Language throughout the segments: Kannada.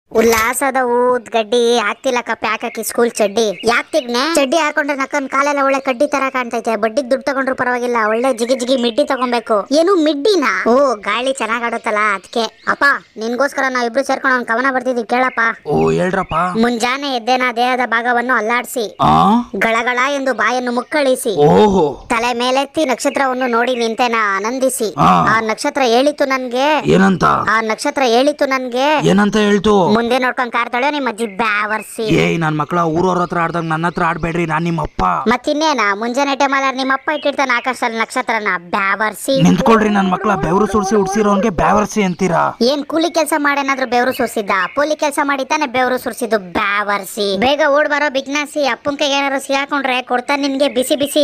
ಉಲ್ಲಾಸದ ಊದ್ ಗಡ್ಡಿ ಆಗ್ತಿಲ್ಲ ಕಪ್ಪೆ ಹಾಕಿ ಸ್ಕೂಲ್ ಚಡ್ಡಿ ಯಾಕ್ ತಿಗ್ನೆ ಚಡ್ಡಿ ಹಾಕೊಂಡ್ರೆ ನಕ್ಕನ್ ಕಾಲೆಲ್ಲ ಒಳ್ಳೆ ಕಡ್ಡಿ ತರ ಕಾಣ್ತೈತೆ ಬಡ್ಡಿಗ್ ದುಡ್ಡು ತಗೊಂಡ್ರು ಪರವಾಗಿಲ್ಲ ಒಳ್ಳೆ ಜಿಗಿ ಜಿಗಿ ಮಿಡ್ಡಿ ತಗೊಬೇಕು ಏನು ಮಿಡ್ಡಿನ ಓ ಗಾಳಿ ಚೆನ್ನಾಗ್ ಆಡುತ್ತಲ್ಲ ಅದಕ್ಕೆ ಅಪ್ಪ ನಿನ್ಗೋಸ್ಕರ ನಾವ್ ಇಬ್ರು ಸೇರ್ಕೊಂಡು ಒಂದ್ ಕವನ ಬರ್ತಿದ್ವಿ ಕೇಳಪ್ಪ ಓ ಹೇಳ್ರಪ್ಪ ಮುಂಜಾನೆ ಎದ್ದೇನ ದೇಹದ ಭಾಗವನ್ನು ಅಲ್ಲಾಡಿಸಿ ಆ ಗಳಗಳ ಎಂದು ಬಾಯನ್ನು ಮುಕ್ಕಳಿಸಿ ಓಹೋ ತಲೆ ಮೇಲೆತ್ತಿ ನಕ್ಷತ್ರವನ್ನು ನೋಡಿ ನಿಂತೆನ ಆನಂದಿಸಿ ಆ. ಆ ನಕ್ಷತ್ರ ಹೇಳಿತು ನನ್ಗೆ ಏನಂತ ಆ ನಕ್ಷತ್ರ ಹೇಳಿತು ನನ್ಗೆ ಏನಂತ ಹೇಳ್ತು ಮುಂದೆ ನೋಡ್ಕೊಂಡ್ ಕಾರ್ತಾಳೆ ನಿಮ್ಮ ಅಜ್ಜಿ ಬ್ಯಾವರ್ಸಿ ಏಯ್ ನನ್ ಮಕ್ಳ ಊರವ್ರ ಹತ್ರ ಆಡ್ದಾಗ ನನ್ನ ಹತ್ರ ಆಡ್ಬೇಡ್ರಿ ನಾನ್ ನಿಮ್ಮ ಅಪ್ಪ ಮತ್ತಿನ್ನೇನ ಮುಂಜಾನೆ ಟೈಮಲ್ಲ ನಿಮ್ಮ ಅಪ್ಪ ಇಟ್ಟಿರ್ತಾನ ಆಕಾಶದಲ್ಲಿ ನಕ್ಷತ್ರನ ಬ್ಯಾವರ್ಸಿ ನಿಂತ್ಕೊಳ್ರಿ ನನ್ ಮಕ್ಳ ಬೆವರು ಸುಡ್ಸಿ ಉಡ್ಸಿರೋನ್ಗೆ ಬ್ಯಾವರ್ಸಿ ಅಂತೀರಾ ಏನ್ ಕೂಲಿ ಕೆಲಸ ಮಾಡೇನಾದ್ರೂ ಬೆವರು ಸುರ್ಸಿದ್ದ ಕೂಲಿ ಕೆಲಸ ಮಾಡಿ ತಾನೆ ಬೆವರು ಸುರ್ಸಿದ್ದು ಬ್ಯಾವರ್ಸಿ ಬೇಗ ಓಡ್ ಬರೋ ಬಿಗ್ನಾಸಿ ಅಪ್ಪಂಕೆ ಏನಾದ್ರು ಸಿಗಾಕೊಂಡ್ರೆ ಕೊಡ್ತಾನೆ ನಿನ್ಗೆ ಬಿಸಿ ಬಿಸಿ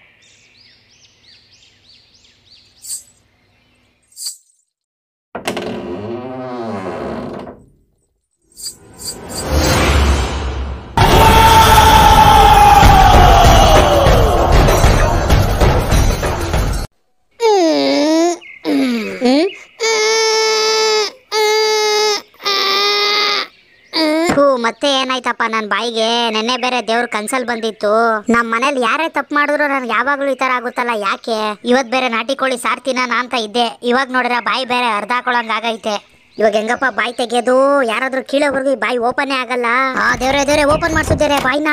ಥೂ, ಮತ್ತೆ ಏನಾಯ್ತಪ್ಪ ನನ್ನ ಬಾಯಿಗೆ ನೆನ್ನೆ ಬೇರೆ ದೇವ್ರ ಕನ್ಸಲ್ ಬಂದಿತ್ತು ನಮ್ಮ ಮನೇಲಿ ಯಾರೇ ತಪ್ಪು ಮಾಡಿದ್ರು ನನ್ಗೆ ಯಾವಾಗ್ಲೂ ಈ ತರ ಆಗುತ್ತಲ್ಲ ಯಾಕೆ ಇವತ್ ಬೇರೆ ನಾಟಿ ಕೋಳಿ ಸಾರ್ ತಿನ್ನೋಣ ಅಂತ ಇದ್ದೆ ಇವಾಗ ನೋಡಿದ್ರೆ ಬಾಯಿ ಬೇರೆ ಅರ್ಧ ಹಾಕೊಳಂಗ್ ಆಗೈತೆ ಇವಾಗ ಹೆಂಗಪ್ಪ ಬಾಯಿ ತೆಗೆಯೋದು ಯಾರಾದ್ರೂ ಕೀಳೋವರೆಗೂ ಈ ಬಾಯಿ ಓಪನ್ ಆಗಲ್ಲ ಆ ದೇವ್ರೆ ದೇವ್ರೆ ಓಪನ್ ಮಾಡ್ಸಿದ್ದೇರೆ ಬಾಯಿನ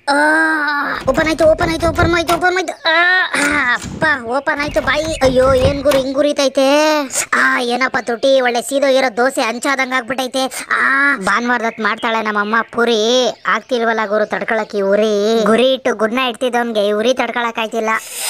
ಓಪನ್ ಆಯ್ತು ಓಪನ್ ಆಯ್ತು ಓಪನ್ ಆಯ್ತು ಓಪನ್ ಆಯ್ತು ಆ, ಆ, ಅಪ್ಪ ಓಪನ್ ಆಯ್ತು ಬಾಯಿ ಅಯ್ಯೋ ಏನ್ ಗುರು ಹಿಂಗ್ ಗುರಿತೈತೆ ಆ ಏನಪ್ಪ ತುಟಿ ಒಳ್ಳೆ ಸೀದೋ ಇರೋ ದೋಸೆ ಹಂಚಾದಂಗ ಆಗ್ಬಿಟ್ಟೈತೆ ಆ ಭಾನುವಾರದತ್ ಮಾಡ್ತಾಳೆ ನಮ್ಮಮ್ಮ ಪುರಿ ಆಗ್ತಿಲ್ವಲ್ಲ ಗುರು ತಡ್ಕೊಳಕ್ ಈ ಉರಿ ಗುರಿ ಇಟ್ಟು ಗುಡ್ನ ಇಡ್ತಿದ್ದವನ್ಗೆ ಈ ಉರಿ ತಡ್ಕೊಳಕ್ ಆಯ್ತಿಲ್ಲ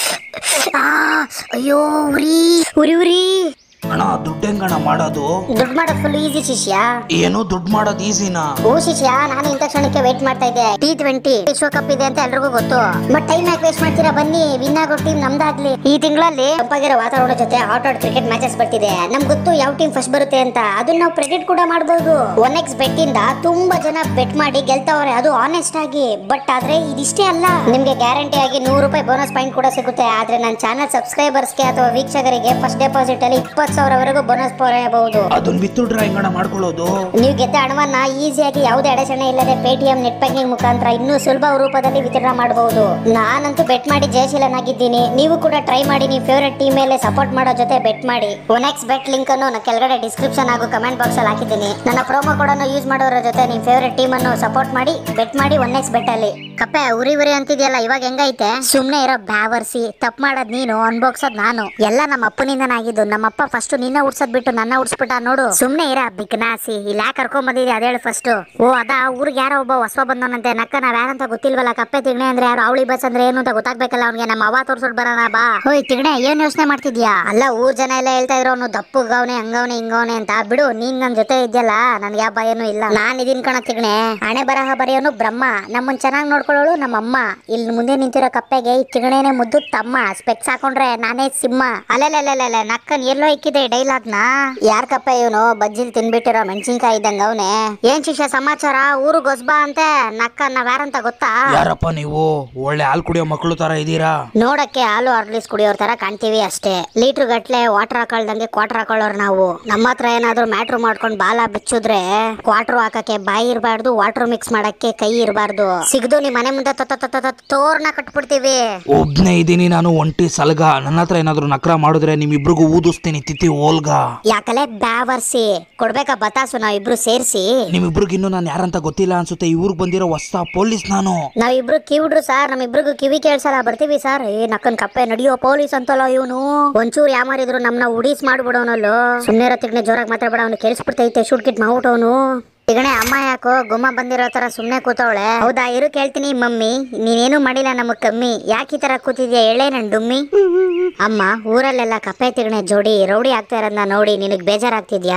ಆ, ಅಯ್ಯೋ ಉರಿ ಉರಿ ಉರಿ ಅಣ್ಣ ದುಡ್ಡು ಹೆಂಗಣ ಮಾಡೋದು ದುಡ್ಡು ಮಾಡೋದು ಫುಲ್ ಈಸಿ ಶಿಷ್ಯ ಏನು ದುಡ್ಡು ಮಾಡೋದು ಈಸಿನಾ ಓ ಶಿಷ್ಯ ನಾನು ಇಂಥ ಕ್ಷಣಕ್ಕೆ ವೇಟ್ ಮಾಡ್ತಾ ಇದ್ದೆ ಟಿ ಟ್ವೆಂಟಿ ವಿಶ್ವಕಪ್ ಇದೆ ಅಂತ ಎಲ್ರಿಗೂ ಗೊತ್ತು ಬಟ್ ಟೈಮ್ ಯಾಕೆ ವೇಸ್ಟ್ ಮಾಡ್ತೀರಾ ಬನ್ನಿ ವಿನ್ ಆಗೋ ಟೀಮ್ ನಮ್ದಾಗ್ಲಿ ಈ ತಿಂಗಳಲ್ಲಿ ತಂಪಾಗಿರೋ ವಾತಾವರಣ ಜೊತೆ ಆಟ್ ಆಟ್ ಕ್ರಿಕೆಟ್ ಮ್ಯಾಚಸ್ ಬರ್ತಿದೆ ನಮ್ಗೆ ಗೊತ್ತು ಯಾವ ಟೀಮ್ ಫಸ್ಟ್ ಬರುತ್ತೆ ಅಂತ ಅದನ್ನ ನಾವು ಪ್ರೆಡಿಕ್ಟ್ ಕೂಡ ಮಾಡಬಹುದು ಒನ್ ಎಕ್ಸ್ ಬೆಟ್ ಇಂದ ತುಂಬಾ ಜನ ಬೆಟ್ ಮಾಡಿ ಗೆಲ್ತಾವ್ರೆ ಅದು ಆನೆಸ್ಟ್ ಆಗಿ ಬಟ್ ಆದ್ರೆ ಇದಿಷ್ಟೇ ಅಲ್ಲ ನಿಮ್ಗೆ ಗ್ಯಾರಂಟಿ ಆಗಿ ನೂರು ರೂಪಾಯಿ ಬೋನಸ್ ಪಾಯಿಂಟ್ ಕೂಡ ಸಿಗುತ್ತೆ ಆದ್ರೆ ನನ್ನ ಚಾನಲ್ ಸಬ್ಸ್ಕ್ರೈಬರ್ಸ್ಗೆ ಅಥವಾ ವೀಕ್ಷಕರಿಗೆ ಫಸ್ಟ್ ಡೆಪಾಸಿಟ್ ಅಲ್ಲಿ ಇಪ್ಪತ್ತು ಸಾವಿರವರೆಗೂ ಬೋನಸ್ ಪಡೆಯಬಹುದು ಅದನ್ನ ಬಿತ್ತುಡ್ರ ಹೆಂಗಣ ಮಾಡ್ಕೊಳ್ಳೋದು ನೀವು ಗೆದ್ದ ಹಣವನ್ನ ಈಸಿಯಾಗಿ ಯಾವುದೇ ಅಡಚಣೆ ಇಲ್ಲದೆ ಪೇಟಿಎಂ ನೆಟ್ ಬ್ಯಾಂಕಿಂಗ್ ಮುಖಾಂತರ ಇನ್ನೂ ಸುಲಭ ರೂಪದಲ್ಲಿ ವಿತರಣೆ ಮಾಡಬಹುದು ನಾನಂತೂ ಬೆಟ್ ಮಾಡಿ ಜಯಶೀಲನಾಗಿದ್ದೀನಿ ನೀವು ಕೂಡ ಟ್ರೈ ಮಾಡಿ ನೀವು ಫೇವರೆಟ್ ಟೀಮ್ ಮೇಲೆ ಸಪೋರ್ಟ್ ಮಾಡೋ ಜೊತೆ ಬೆಟ್ ಮಾಡಿ ಒನೆಕ್ಸ್ ಬೆಟ್ ಲಿಂಕ್ ಅನ್ನು ನಾನು ಕೆಳಗಡೆ ಡಿಸ್ಕ್ರಿಪ್ಷನ್ ಹಾಗೂ ಕಮೆಂಟ್ ಬಾಕ್ಸ್ ಅಲ್ಲಿ ಹಾಕಿದ್ದೀನಿ ನನ್ನ ಪ್ರೋಮೋ ಕೋಡ್ ಅನ್ನು ಯೂಸ್ ಮಾಡೋರ ಜೊತೆ ನಿಮ್ಮ ಫೇವರೆಟ್ ಟೀಮ್ ಅನ್ನು ಸಪೋರ್ಟ್ ಮಾಡಿ ಬೆಟ್ ಮಾಡಿ ಒನೆಕ್ಸ್ ಬೆಟ್ ಅಲ್ಲಿ ಕಪ್ಪೆ ಉರಿ ಉರಿ ಅಂತಿದ್ಯಲ್ಲ ಇವಾಗ ಹೆಂಗೈತೆ ಸುಮ್ನೆ ಇರೋ ಬ್ಯಾವರ್ಸಿ ತಪ್ಪು ಮಾಡೋದ್ ನೀನು ಅನ್ಬೋಗ್ಸೋದ್ ನಾನು ಎಲ್ಲ ನಮ್ಮ ಅಪ್ಪನಿಂದನೇ ಆಗಿದ್ದು ನಮ್ಮಪ್ಪ ಫಸ್ಟ್ ನಿನ್ನ ಉಡ್ಸೋದ್ ಬಿಟ್ಟು ನನ್ನ ಉಡ್ಸ್ಬಿಟ್ಟ ನೋಡು ಸುಮ್ನೆ ಇರ ಬಿಗ್ನಾಸಿ ಇಲ್ಲಿ ಯಾಕೆ ಕರ್ಕೊಂಡ್ ಬಂದಿದ್ದೆ ಅದೇಳು ಫಸ್ಟ್ ಓ ಅದ ಊರಿಗೆ ಯಾರೋ ಒಬ್ಬ ಹೊಸ ಬಂದವನಂತೆ ನಕ್ಕ ನಾವ್ ಯಾರಂತ ಗೊತ್ತಿಲ್ವಲ್ಲ ಕಪ್ಪೆ ತಿಗಣೆ ಅಂದ್ರೆ ಯಾರು ಅವಳಿ ಬಸ್ ಅಂದ್ರೆ ಏನು ಅಂತ ಗೊತ್ತಾಗ್ಬೇಕಲ್ಲ ಅವ್ನಿಗೆ ನಮ್ಮ ಅವ ತೋರ್ಸೋಡ್ ಬರೋಣ ಬಾ ಹೋಯ್ ತಿಗಣೆ ಏನ್ ಯೋಚನೆ ಮಾಡ್ತಿದ್ಯಾ ಅಲ್ಲ ಊರ್ ಜನ ಎಲ್ಲ ಹೇಳ್ತಾ ಇದ್ರು ಅವ್ನು ದಪ್ಪಗವನೆ ಹಂಗವನೆ ಹಿಂಗವನೆ ಅಂತ ಬಿಡು ನೀನ್ ನನ್ ಜೊತೆ ಇದ್ಯಲ್ಲ ನನ್ಗೆ ಯಾವ ಭಯನೂ ಇಲ್ಲ ನಾನ್ ಇದೀನ್ ಕಣ ತಿಗಣೆ ಹಣೆ ಬರಹ ಬರೆಯೋನು ಬ್ರಹ್ಮ ನಮ್ಮನ್ ಚೆನ್ನಾಗ್ ನೋಡ್ಕೊಳ್ಳೋಳು ನಮ್ಮ ಅಮ್ಮ ಇಲ್ಲಿ ಮುಂದೆ ನಿಂತಿರೋ ಕಪ್ಪೆಗೆ ಈ ತಿಗಣೆನೆ ಮುದ್ದು ತಮ್ಮ ಸ್ಪೆಕ್ಸ್ ಹಾಕೊಂಡ್ರೆ ನಾನೇ ಸಿಂಹ ಅಲ್ಲಲ್ಲ ನಕ್ಕನ್ ಎಲ್ಲೋ ಇಕ್ಕಿದೆ ಡೈಲಾಗ್ನ ಯಾರ್ ಕಪ್ಪ ಇವನು ಬಜ್ಜಿಲ್ ತಿನ್ಬಿಟ್ಟಿರೋ ಮೆಣಸಿನ್ಕಾಯಿ ಇದ್ದಂಗ ಅವನೇ ಏನ್ ಶಿಷ್ಯ ಸಮಾಚಾರ ಊರು ಗೊಸ್ಬಾ ಅಂತೆ ನಕ್ಕ ನಾವ್ ಯಾರಂತ ಗೊತ್ತಾ ಯಾರಪ್ಪ ನೀವು ಒಳ್ಳೆ ಹಾಲು ಕುಡಿಯೋ ಮಕ್ಕಳು ತರ ಇದೀರಾ ನೋಡಕ್ಕೆ ಹಾಲು ಅರ್ಲಿಸ್ ಕುಡಿಯೋರ್ ತರ ಕಾಣ್ತೀವಿ ಅಷ್ಟೇ ಲೀಟರ್ ಗಟ್ಲೆ ವಾಟರ್ ಹಾಕೊಳ್ದಂಗೆ ಕ್ವಾಟರ್ ಹಾಕೊಳ್ಳೋರ್ ನಾವು ನಮ್ಮ ಹತ್ರ ಏನಾದ್ರೂ ಮ್ಯಾಟ್ರ್ ಮಾಡ್ಕೊಂಡ್ ಬಾಲ ಬಿಚ್ಚಿದ್ರೆ ಕ್ವಾಟರ್ ಹಾಕಕ್ಕೆ ಬಾಯಿ ಇರಬಾರ್ದು ವಾಟರ್ ಮಿಕ್ಸ್ ಮಾಡಕ್ಕೆ ಕೈ ಇರಬಾರ್ದು ಸಿಗದು ನಿಮ್ ಮನೆ ಮುಂದೆ ತೊ- ತೊ- ತೊ- ತೊ- ತೊ- ತೋರ್ನ ಕಟ್ಬಿಡ್ತೀವಿ ಒಬ್ನೇ ಇದೀನಿ ನಾನು ಒಂಟಿ ಸಲ್ಗ ನನ್ನ ಹತ್ರ ಏನಾದ್ರು ನಕ್ರ ಮಾಡಿದ್ರೆ ನಿಮ್ಮಿಬ್ರಿಗೂ ಊದಿಸ್ತೀನಿ ತಿತ್ತಿ ಓಲ್ಗ ಯಾಕಲೆ ಬ್ಯಾವರ್ಸಿ ಕೊಡ್ಬೇಕಾ ಬತಾಸು ನಾವ್ ಇಬ್ರು ಸೇರ್ಸಿ ನಿಮ್ಮಿಬ್ರಿಗೆ ಇನ್ನು ನಾನು ಯಾರಂತ ಗೊತ್ತಿಲ್ಲ ಅನ್ಸುತ್ತೆ ಈ ಊರಿಗೆ ಬಂದಿರೋ ಹೊಸ ಪೊಲೀಸ್ ನಾನು ನಾವಿಬ್ರು ಕಿವಿಡ್ರು ಸರ್ ನಮ್ಮಿಬ್ರಿಗೂ ಕಿವಿ ಕೇಳ್ಸಲ್ಲ ಬರ್ತೀವಿ ಸರ್ ಏ ನಕ್ಕನ್ ಕಪ್ಪೆ ನಡಿಯೋ ಪೊಲೀಸ್ ಅಂತಲ್ಲ ಇವನು ಒಂಚೂರು ಯಾಮಾರಿದ್ರು ನಮ್ನ ಉಡೀಸ್ ಮಾಡ್ಬಿಡೋನಲ್ಲೋ ಸುಮ್ಮನೆ ತಿಗ್ನೆ ಜೋರಾಗಿ ಮಾತಾಡ್ಬೇಡ ಅವ್ನು ಕೇಳಿಸ್ಬಿಡ್ತೈತೆ ಶೂಟ್ ಕಿಟ್ ಮಾಡ್ಬಿಟ್ಟವನು ತಿಗಣೆ ಅಮ್ಮ ಯಾಕೋ ಗುಮ್ಮ ಬಂದಿರೋ ತರ ಸುಮ್ನೆ ಕೂತವಳೆ ಹೌದಾ ಇರು ಕೇಳ್ತೀನಿ ಮಮ್ಮಿ ನೀನೇನು ಮಾಡಿಲ್ಲ ನಮಗ್ ಕಮ್ಮಿ ಯಾಕೆ ಈ ತರ ಕೂತಿದ್ಯಾ ಹೇಳೇ ನನ್ ಡುಮ್ಮಿ ಅಮ್ಮ ಊರಲ್ಲೆಲ್ಲ ಕಪ್ಪೆ ತಿಗಣೆ ಜೋಡಿ ರೌಡಿ ಆಗ್ತಾ ಇರೋದನ್ನ ನೋಡಿ ನಿನಗ್ ಬೇಜಾರಾಗ್ತಿದ್ಯಾ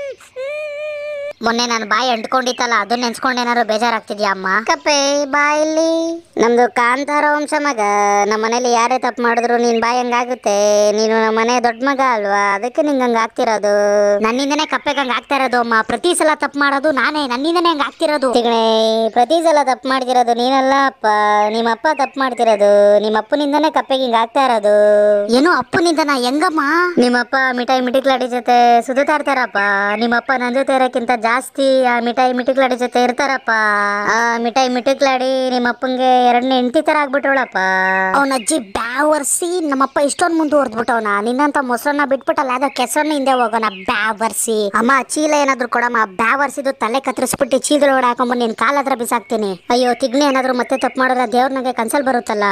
ಮೊನ್ನೆ ನಾನು ಬಾಯಿ ಅಂಟ್ಕೊಂಡಿತ್ತಲ್ಲ ಅದನ್ನ ನೆನ್ಸ್ಕೊಂಡು ಏನಾದ್ರು ಬೇಜಾರಾಗ್ತಿದ್ಯಾ ಅಮ್ಮ ಕಪ್ಪೆ ಬಾಯಲ್ಲಿ ನಮ್ದು ಕಾಂತಾರ ವಂಶ ಮಗ ನಮ್ಮ ಮನೇಲಿ ಯಾರೇ ತಪ್ಪು ಮಾಡಿದ್ರು ನೀನ್ ಬಾಯಿ ಹಂಗಾಗುತ್ತೆ ನೀನು ನಮ್ಮ ಮನೆ ದೊಡ್ಡ ಮಗ ಅಲ್ವಾ ಅದಕ್ಕೆ ನಿಂಗೆ ಹಂಗ ಆಗ್ತಿರೋದು ನನ್ನಿಂದನೇ ಕಪ್ಪೆಗೆ ಹಂಗ ಆಗ್ತಾ ಇರೋದು ಅಮ್ಮ ಪ್ರತಿ ಸಲ ತಪ್ಪು ಮಾಡೋದು ನಾನೇ ನನ್ನಿಂದನೇ ಹಂಗ ಆಗ್ತಿರೋದು ತಿಗಣೆ ಪ್ರತಿ ಸಲ ತಪ್ಪು ಮಾಡ್ತಿರೋದು ನೀನಲ್ಲ ಅಪ್ಪ ನಿಮ್ಮ ಅಪ್ಪ ತಪ್ಪು ಮಾಡ್ತಿರೋದು ನಿಮ್ಮ ಅಪ್ಪನಿಂದನೇ ಕಪ್ಪೆಗೆ ಹಿಂಗ ಆಗ್ತಾ ಇರೋದು ಏನು ಅಪ್ಪನಿಂದನ ಹೆಂಗಮ್ಮ ನಿಮ್ಮಪ್ಪ ಮಿಠಾಯಿ ಮಿಟಿಕ್ಲಾಡಿ ಜೊತೆ ಸುದುತ್ತಾ ಇರ್ತಾರಪ್ಪ ನಿಮ್ಮಪ್ಪ ನನ್ ಜೊತೆ ಇರೋಕ್ಕಿಂತ ಜಾಸ್ತಿ ಜಾಸ್ತಿ ಆ ಮಿಠಾಯಿ ಮಿಟಿಕ್ಲಾಡಿ ಜೊತೆ ಇರ್ತಾರಪ್ಪ ಆ ಮಿಠಾಯಿ ಮಿಟಿಕ್ಲಾಡಿ ನಿಮ್ಮ ಅಪ್ಪಂಗೆ ಎರಡನೇ ಹೆಂಡತಿ ತರ ಆಗ್ಬಿಟ್ಟವಳಪ್ಪ ಅವನ ಅಜ್ಜಿ ಬ್ಯಾವರ್ಸಿ ನಮ್ಮಪ್ಪ ಇಷ್ಟೊಂದು ಮುಂದುವರೆದ್ಬಿಟ್ಟವನ ನಿನ್ನಂತ ಮೊಸರನ್ನ ಬಿಟ್ಬಿಟ್ಟಲ್ಲ ಅದ ಕೆಸರನ್ನ ಹಿಂದೆ ಹೋಗೋಣ ಬ್ಯಾವರ್ಸಿ ಅಮ್ಮ ಚೀಲ ಏನಾದ್ರು ಕೊಡಮ್ಮ ಬ್ಯಾವರ್ಸಿದು ತಲೆ ಕತ್ತರಿಸ್ಬಿಟ್ಟು ಚೀಲದೊಳಗಡೆ ಹಾಕೊಂಬಂದು ನಿನ್ ಕಾಲ ಹತ್ರ ಬಿಸಾಕ್ತೀನಿ ಅಯ್ಯೋ ತಿಗ್ನೆ ಏನಾದ್ರು ಮತ್ತೆ ತಪ್ಪು ಮಾಡಿದ್ರೆ ದೇವ್ರ ನಂಗೆ ಕನ್ಸಲ್ ಬರುತ್ತಲ್ಲ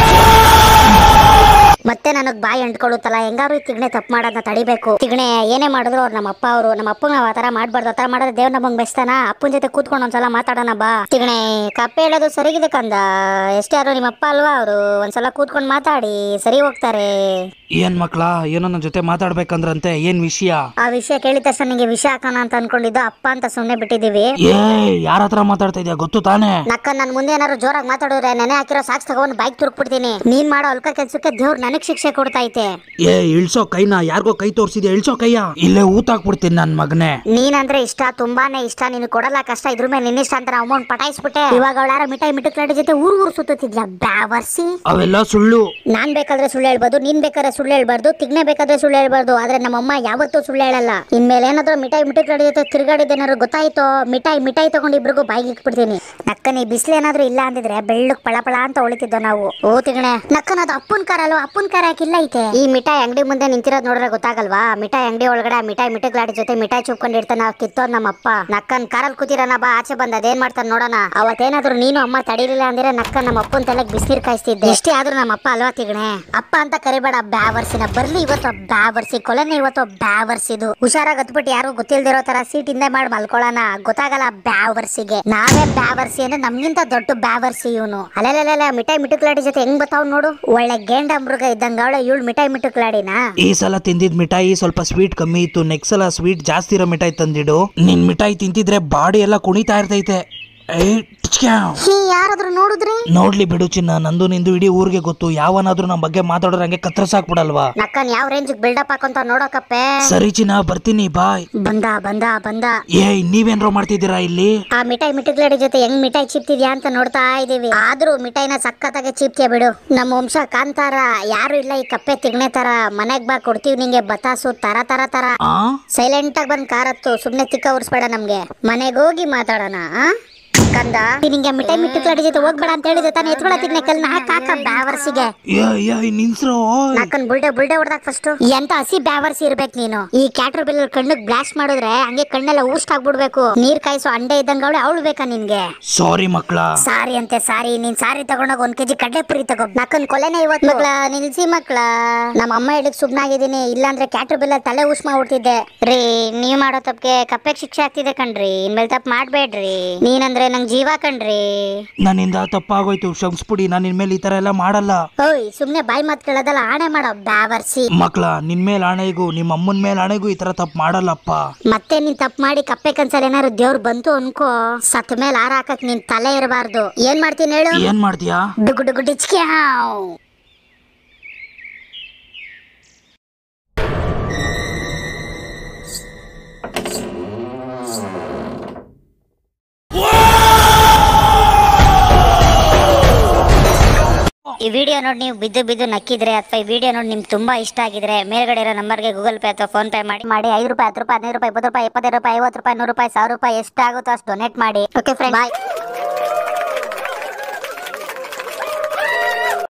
ಮತ್ತೆ ನನಗ್ ಬಾಯಿ ಅಂಟ್ಕೊಳ್ಳುತ್ತಲ್ಲ ಹೆಂಗಾರು ಈ ತಿಗ್ನೆ ತಪ್ಪು ಮಾಡೋದನ್ನ ತಡಿಬೇಕು ತಿಗ್ನೆ ಏನೇ ಮಾಡಿದ್ರು ಅವ್ರು ನಮ್ಮ ಅಪ್ಪ ಅವರು ನಮ್ಮ ಅಪ್ಪ ನಾವು ಆತರ ಮಾಡ್ಬಾರ್ದು ಆತರ ಮಾಡಿದ್ರೆ ದೇವ್ರ ನಮಗ್ ಬೆಸ್ತಾನ ಅಪ್ಪನ ಜೊತೆ ಕೂತ್ಕೊಂಡು ಒಂದ್ಸಲ ಮಾತಾಡೋಣ ಬಾ ತಿಗ್ನೆ ಕಪ್ಪೆ ಹೇಳೋದು ಸರಿಗಿದೆ ಕಂದ ಎಷ್ಟೇ ಯಾರು ನಿಮ್ಮ ಅಪ್ಪ ಅಲ್ವಾ ಅವರು ಒಂದ್ಸಲ ಕೂತ್ಕೊಂಡು ಮಾತಾಡಿ ಸರಿ ಹೋಗ್ತಾರೆ ಏನ್ ಮಕ್ಳ ಏನೋ ನನ್ನ ಜೊತೆ ಮಾತಾಡ್ಬೇಕಂದ್ರಂತೆ ಏನ್ ವಿಷಯ ಆ ವಿಷಯ ಕೇಳಿದ ತಕ್ಷಣ ನಿಂಗೆ ವಿಷಯ ಹಾಕೋಣ ಅಂತ ಅನ್ಕೊಂಡಿದ್ದು ಅಪ್ಪ ಅಂತ ಸುಮ್ಮನೆ ಬಿಟ್ಟಿದೀವಿ ಏ ಯಾರ ಹತ್ರ ಮಾತಾಡ್ತಾ ಇದೀಯ ಗೊತ್ತು ತಾನೇ ನಕ್ಕ ನನ್ ಮುಂದೆ ಏನಾದ್ರು ಜೋರಾಗಿ ಮಾತಾಡಿದ್ರೆ ನೆನೆ ಹಾಕಿರೋ ಸಾಕ್ಸ್ ತಗೊಂಡು ಬೈಕ್ ತುರುಕ್ಬಿಡ್ತೀನಿ ನೀನ್ ಮಾಡೋ ಅಲ್ಕ ಕೆಲ್ಸಕ್ಕೆ ದೇವ್ರು ನನಗ್ ಶಿಕ್ಷೆ ಕೊಡ್ತೈತೆ ಏ ಇಳ್ಸೋ ಕೈನ ಯಾರಿಗೋ ಕೈ ತೋರ್ಸಿದ್ಯಾ ಇಳ್ಸೋ ಕೈಯ ಇಲ್ಲೇ ಊತಾಕ್ಬಿಡ್ತೀನಿ ನನ್ ಮಗನೇ ನೀನಂದ್ರೆ ಇಷ್ಟ ತುಂಬಾನೇ ಇಷ್ಟ ನೀನು ಕೊಡಲ್ಲ ಕಷ್ಟ ಇದ್ರ ಮೇಲೆ ನಿನ್ನಿಷ್ಟ ಅಂತ ಅಮೌಂಟ್ ಪಟಾಯಿಸ್ಬಿಟ್ಟೆ ಇವಾಗ ಅವಳಾರ ಮಿಠಾಯಿ ಮಿಟುಕ್ಲಾಡಿ ಜೊತೆ ಊರು ಊರು ಸುತ್ತಿದ್ಯಾ ಬ್ಯಾವರ್ಸಿ ಅವೆಲ್ಲ ಸುಳ್ಳು ನಾನ್ ಬೇಕಾದ್ರೆ ಸುಳ್ಳು ಹೇಳ್ಬೋದು ನೀನ್ ಬೇಕಾದ್ರೆ ಸುಳ್ಳು ಹೇಳ್ಬಾರ್ದು ತಿಗ್ನೆ ಬೇಕಾದ್ರೆ ಸುಳ್ಳು ಹೇಳ್ಬಾರ್ದು ಆದ್ರೆ ನಮ್ಮಮ್ಮ ಯಾವತ್ತೂ ಸುಳ್ಳು ಹೇಳಲ್ಲ ಇನ್ಮೇಲೆ ಏನಾದ್ರು ಮಿಠಾಯಿ ಮಿಟುಕ್ಲಾಡಿ ಜೊತೆ ತಿರುಗಾಡಿದ್ದೇನಾದ್ರು ಗೊತ್ತಾಯ್ತೋ ಮಿಠಾಯಿ ಮಿಠಾಯಿ ತಗೊಂಡು ಇಬ್ರಿಗೂ ಬಾಯಿಗೆ ಇಟ್ಬಿಡ್ತೀನಿ ನಕ್ಕನಿ ಬಿಸಿಲು ಏನಾದ್ರು ಇಲ್ಲ ಅಂದಿದ್ರೆ ಬೆಳ್ಳಕ್ ಪಳ ಪಳ ಅಂತ ಹೊಳಿತಿದ್ದೋ ನಾವು ಓ ತಿಗಣೆ ನಕ್ಕನ ಅದು ಅಪ್ಪನ್ ಕಾರ ಅಲ್ವಾ ಅಪ್ಪನ್ ಕಾರ ಯಾಕಿಲ್ಲ ಐತೆ ಈ ಮಿಠಾಯಿ ಅಂಗಡಿ ಮುಂದೆ ನಿಂತಿರೋದ್ ನೋಡಿದ್ರೆ ಗೊತ್ತಾಗಲ್ವಾ ಮಿಠಾಯಿ ಅಂಗಡಿ ಒಳಗಡೆ ಆ ಮಿಠಾಯಿ ಮಿಟುಕ್ಲಾಡಿ ಜೊತೆ ಮಿಠಾಯಿ ಚುಪ್ಕೊಂಡಿರ್ತಾನ ಕಿತ್ತೋದ್ ನಮ್ಮಪ್ಪ ನಕ್ಕನ್ ಕಾರಲ್ಲಿ ಕೂತಿರೋಣ ಬಾ ಆಚೆ ಬಂದ ಅದೇನ್ ಮಾಡ್ತಾನ ನೋಡೋಣ ಅವತ್ತೇನಾದ್ರು ನೀನು ಅಮ್ಮ ತಡೀಲಿಲ್ಲ ಅಂದ್ರೆ ನಕ್ಕ ನಮ್ಮ ಅಪ್ಪನ ತಲೆಗ್ ಬಿಸಿನೀರ್ ಕಾಯಿಸ್ತಿದ್ದೆ ಇಷ್ಟೇ ಆದ್ರೂ ನಮ್ಮ ಅಪ್ಪ ಅಲ್ವಾ ತಿಗಣೆ ಅಪ್ಪ ಅಂತ ಕರಿಬೇಡ ಬ್ಯಾವರ್ಸಿನ ಬರ್ಲಿ ಇವತ್ತು ಬ್ಯಾವರ್ಸಿ ಕೊಲೆನೇ ಇವತ್ತು ಬ್ಯಾವರ್ಸಿದು ಹುಷಾರಾಗಿ ಹತ್ಬಿಟ್ಟು ಯಾರು ಗೊತ್ತಿಲ್ದಿರೋ ತರ ಸೀಟ್ ಹಿಂದೆ ಮಾಡಿ ಮಲ್ಕೊಳ್ಳೋಣ ಗೊತ್ತಾಗಲ್ಲ ಬ್ಯಾವರ್ಸಿಗೆ ನಾವೇ ಬ್ಯಾವರ್ಸಿ ಅಂದ್ರೆ ನಮ್ಗಿಂತ ದೊಡ್ಡ ಬ್ಯಾವರ್ಸಿ ಇವನು ಅಲೆಲೆಲ್ಲ ಮಿಠಾಯಿ ಮಿಟುಕ್ಲಾಡಿ ಜೊತೆ ಹೆಂಗ್ ಬತ್ತಾವ್ ನೋಡು ಒಳ್ಳೆ ಗೇಂಡ ಮೃಗ ಇದ್ದಂಗ ಅವಳೆ ಇವಳು ಮಿಠಾಯಿ ಮಿಟುಕ್ಲಾಡಿನ ಈ ಸಲ ತಿಂದಿದ್ ಮಿಠಾಯಿ ಸ್ವಲ್ಪ ಸ್ವೀಟ್ ಕಮ್ಮಿ ಇತ್ತು ನೆಕ್ಸ್ಟ್ ಸಲ ಸ್ವೀಟ್ ಜಾಸ್ತಿ ಇರೋ ಮಿಠಾಯಿ ತಂದಿಡು ನಿನ್ ಮಿಠಾಯಿ ತಿಂತಿದ್ರೆ ಬಾಡಿ ಎಲ್ಲ ಕುಣಿತಾ ಇರ್ತೈತೆ ಏ, ಟಿಚ್ಕ್ಯಾವ್. ಹೀ ಯಾರಾದ್ರೂ ನೋಡಿದ್ರೆ ನೋಡ್ಲಿ ಬಿಡು ಚಿನ್ನ ನಂದು ನಿಂದು ಇಡೀ ಊರಿಗೆ ಗೊತ್ತು ಯಾವನಾದ್ರೂ ನಮ್ ಬಗ್ಗೆ ಮಾತಾಡೋರ್ ಹಂಗೆ ಕತ್ರಸಾಕ್ಬಿಡಲ್ವಾ ನಕ್ಕನ್ ಯಾವ ರೇಂಜ್ ಬಿಲ್ಡಪ್ ಹಾಕೊಂತ ನೋಡಕಪ್ಪೆ ಸರಿ ಚಿನ್ನ ಬರ್ತೀನಿ ಬಾಯ್ ಬಂದ ಬಂದ ಬಂದ ಏಯ್ ನೀವೇನ್ರೋ ಮಾಡ್ತಿದ್ದೀರಾ ಇಲ್ಲಿ ಆ ಮಿಠಾಯಿ ಮಿಟುಕ್ಲಾಡಿ ಜೊತೆ ಹೆಂಗ್ ಮಿಠಾಯಿ ಚಿಪ್ತಿದ್ಯಾ ಅಂತ ನೋಡ್ತಾ ಇದೀವಿ ಆದ್ರೂ ಮಿಠಾಯಿನ ಸಖತ್ತಾಗಿ ಚಿಪ್ತಿಯ ಬಿಡು ನಮ್ಮ ವಂಶ ಕಾಂತಾರ ಯಾರು ಇಲ್ಲ ಈ ಕಪ್ಪೆ ತಿಗ್ನೆ ತರ ಮನೆಗ್ ಬಾ ಕೊಡ್ತೀವಿ ನಿಂಗೆ ಬತಾಸು ತರ ತರ ತರ ಆ ಸೈಲೆಂಟ್ ಆಗಿ ಬಂದ್ ಕಾರ್ ಹತ್ತು ಸುಮ್ನೆ ತಿಕ್ಕ ಉರ್ಸ್ಬೇಡ ನಮ್ಗೆ ಮನೆಗ್ ಹೋಗಿ ಮಾತಾಡೋಣ ಆ? ಕಂದ ನಿಂಗೆ ಮಿಠಾಯಿ ಮಿಟುಕ್ಲಾಡಿ ಜೊತೆ ಹೋಗ್ಬೇಡ ಅಂತ ಹೇಳಿದ್ರೆ ತಾನೇ ಎತ್ಕೊಳ ತಿಗ್ನೆ ಕಲ್ನ ಹಾಕ ಬ್ಯಾವರ್ಸಿಗೆ ಏಯ್ ಏಯ್ ನಿನ್ಸ್ರೋ ನಾಕನ್ ಬುಲ್ಡೆ ಬುಲ್ಡೆ ಹೊಡ್ದಾಗ ಫಸ್ಟ್ ಎಂತ ಹಸಿ ಬ್ಯಾವರ್ಸಿ ಇರ್ಬೇಕು ನೀನು ಈ ಕ್ಯಾಟ್ರ್ ಬಿಲ್ ಕಣ್ಣಿಗೆ ಬ್ಲಾಸ್ಟ್ ಮಾಡಿದ್ರೆ ಹಂಗೆ ಕಣ್ಣೆಲ್ಲ ಊಸ್ಟ್ ಆಗ್ಬಿಡ್ಬೇಕು ನೀರ್ ಕಾಯಿಸೋ ಅಂಡೆ ಇದ್ದಂಗ ಅವಳೆ ಅವಳು ಬೇಕಾ ನಿನ್ಗೆ ಸಾರಿ ಮಕ್ಳ ಸಾರಿ ಅಂತೆ ಸಾರಿ ನೀನ್ ಸಾರಿ ತಗೊಂಡೋಗ ಒಂದ್ ಕೆಜಿ ಕಡ್ಲೆ ಪುರಿ ತಗೋ ನಕ್ಕನ್ ಕೊಲೆನೇ ಇವತ್ತು ಮಕ್ಳ ನಿಲ್ಸಿ ಮಕ್ಳ ನಮ್ಮ ಅಮ್ಮ ಹೇಳಿಕ್ ಸುಮ್ನಾಗಿದ್ದೀನಿ ಇಲ್ಲಾಂದ್ರೆ ಕ್ಯಾಟ್ರ್ ಬಿಲ್ ತಲೆ ಊಸ್ ಮಾಡ್ಬಿಡ್ತಿದ್ದೆ ರೀ ನೀವ್ ಮಾಡೋ ತಪ್ಪಿಗೆ ಕಪ್ಪೆಗ್ ಶಿಕ್ಷೆ ಆಗ್ತಿದೆ ಕಣ್ರಿ ಇನ್ಮೇಲೆ ತಪ್ಪು ಮಾಡ್ಬೇಡ್ರಿ ನೀನಂದ್ರೆ ನಂಗ್ ಜೀವ ಕಣ್ರಿ ನನ್ನಿಂದ ತಪ್ಪಾಗೋಯ್ತು ಕ್ಷಮಿಸ್ಬಿಡಿ ನಾನು ಇನ್ಮೇಲೆ ಈ ತರ ಎಲ್ಲ ಮಾಡಲ್ಲ ಓಯ್ ಸುಮ್ನೆ ಬಾಯಿ ಮಾತ್ ಕೇಳೋದಲ್ಲ ಆಣೆ ಮಾಡೋ ಬ್ಯಾವರ್ಸಿ ಮಕ್ಳ ನಿನ್ ಮೇಲೆ ಆಣೆಗೂ ನಿಮ್ಮ ಅಮ್ಮನ ಮೇಲೆ ಆಣೆಗೂ ಈ ತರ ತಪ್ಪು ಮಾಡಲ್ಲಪ್ಪ ಮತ್ತೆ ನೀನ್ ತಪ್ಪು ಮಾಡಿ ಕಪ್ಪೆ ಕನ್ಸಲ್ ಏನಾದ್ರು ದೇವ್ರು ಬಂತು ಅನ್ಕೋ ಸತ್ ಮೇಲೆ ಹಾರ ಹಾಕಕ್ ನಿನ್ ತಲೆ ಇರಬಾರ್ದು ಏನ್ ಮಾಡ್ತೀನಿ ಹೇಳು ಏನ್ ಮಾಡ್ತೀಯಾ ಡುಗು ಡುಗು ಡಿಚ್ಕೆ ಹಾವ್ ಈ ವಿಡಿಯೋ ನೋಡಿ ನೀವು ಬಿದ್ದು ಬಿದ್ದು ನಕ್ಕಿದ್ರೆ ಅಥವಾ ಈ ವಿಡಿಯೋ ನೋಡಿ ನಿಮ್ಗೆ ತುಂಬಾ ಇಷ್ಟ ಆಗಿದ್ರೆ ಮೇಲ್ಗಡೆ ಇರೋ ನಂಬರ್ಗೆ ಗೂಗಲ್ ಪೇ ಅಥವಾ ಫೋನ್ ಪೇ ಮಾಡಿ ಮಾಡಿ ಐದು ರೂಪಾಯಿ ಹತ್ತು ರೂಪಾಯಿ ಹದಿನೈದು ರೂಪಾಯಿ ಇಪ್ಪತ್ತು ರೂಪಾಯಿ ಇಪ್ಪತ್ತೈದು ರೂಪಾಯಿ ಐವತ್ತು ರೂಪಾಯಿ ನೂರು ರೂಪಾಯಿ ಸಾವಿರ ರೂಪಾಯಿ ಎಷ್ಟಾಗುತ್ತೋ ಅಷ್ಟು ಡೊನೇಟ್ ಮಾಡಿ ಓಕೆ ಫ್ರೆಂಡ್ ಬಾಯ್